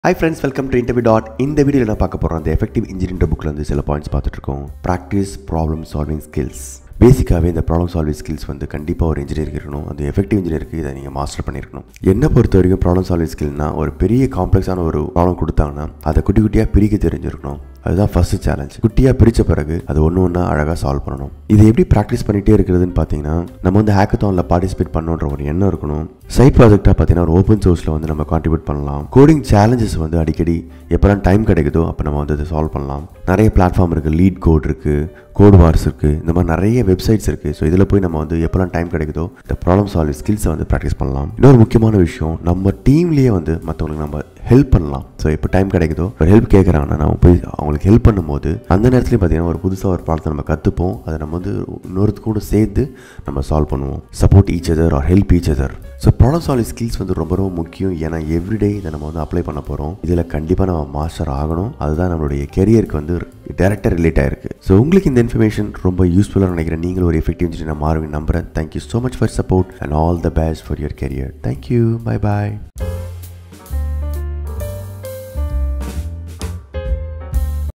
high friends welcome to interview dot இந்த வீடியோவில் என்ன பார்க்க போகிறோம் அந்த எஃபெக்டிவ் இன்ஜினியர் புக்கில் வந்து சில பாயிண்ட்ஸ் பார்த்துட்டு இருக்கோம் ப்ராக்டிஸ் ப்ராப்ளம் சால்விங் ஸ்கில்ஸ் பேசிக்காகவே இந்த ப்ராப்ளம் சால்விங் ஸ்கில்ஸ் வந்து கண்டிப்பாக ஒரு இன்ஜினியருக்கு இருக்கணும் அது எஃபெக்டிவ் இன்ஜினியருக்கு இதை நீங்கள் மாஸ்டர் பண்ணியிருக்கணும் என்ன பொறுத்த வரைக்கும் ப்ராப்ளம் சால்விங் ஸ்கில்னா ஒரு பெரிய காம்ப்ளெக்ஸான ஒரு ப்ராப்ளம் கொடுத்தாங்கன்னா அதை குட்டி குட்டியாக பிரிக்க தெரிஞ்சிருக்கணும் அதுதான் ஃபர்ஸ்ட் சேலஞ்ச் குட்டியாக பிரித்த பிறகு அது ஒன்று ஒன்றா அழகாக சால்வ் பண்ணணும் இது எப்படி ப்ராக்டிஸ் பண்ணிகிட்டே இருக்கிறதுன்னு பார்த்தீங்கன்னா நம்ம வந்து ஹேக்கத்தானில் பார்ட்டிசிபேட் பண்ணணுன்ற ஒரு எண்ணம் இருக்கணும் சைட் ப்ராஜெக்டாக பார்த்தீங்கன்னா ஒரு ஓப்பன் சோர்ஸில் வந்து நம்ம கான்ட்ரிபியூட் பண்ணலாம் கோடிங் சேலஞ்சஸ் வந்து அடிக்கடி எப்போல்லாம் டைம் கிடைக்குதோ அப்போ நம்ம வந்து அதை சால்வ் பண்ணலாம் நிறைய பிளாட்ஃபார்ம் இருக்குது லீட் கோட் இருக்குது கோட் வார்ஸ் இருக்குது இந்த மாதிரி நிறைய வெப்சைட்ஸ் இருக்குது ஸோ இதில் போய் நம்ம வந்து எப்போல்லாம் டைம் கிடைக்குதோ இந்த ப்ராப்ளம் சால்வ் ஸ்கில்ஸை வந்து ப்ராக்டிஸ் பண்ணலாம் இன்னொரு முக்கியமான விஷயம் நம்ம டீம்லேயே வந்து மற்றவங்களுக்கு நம்ம ஹெல்ப் பண்ணலாம் ஸோ எப்போ டைம் கிடைக்குதோ ஒரு ஹெல்ப் கேட்குறாங்கன்னா நம்ம போய் அவங்களுக்கு ஹெல்ப் பண்ணும்போது அந்த நேரத்துலையும் பார்த்தீங்கன்னா ஒரு புதுசாக ஒரு ப்ராப்ளத்தை நம்ம கற்றுப்போம் அதை நம்ம வந்து இன்னொருத்து கூட சேர்த்து நம்ம சால்வ் பண்ணுவோம் support each other or help each other so problem solve skills வந்து ரொம்ப ரொம்ப முக்கியம் ஏன்னா எவ்ரிடே இதை நம்ம வந்து அப்ளை பண்ண போகிறோம் இதில் கண்டிப்பாக நம்ம மாஸ்டர் ஆகணும் அதுதான் நம்மளுடைய கெரியருக்கு வந்து டேரக்டாக ரிலேட் ஆயிருக்கு ஸோ உங்களுக்கு இந்த இன்ஃபர்மேஷன் ரொம்ப யூஸ்ஃபுல்லாக நினைக்கிறேன் நீங்கள் ஒரு எஃபெக்டிவ் இன்ஜினியர் மாறுவீங்க நம்புறேன் thank you so much for support and all the best for your career thank you bye bye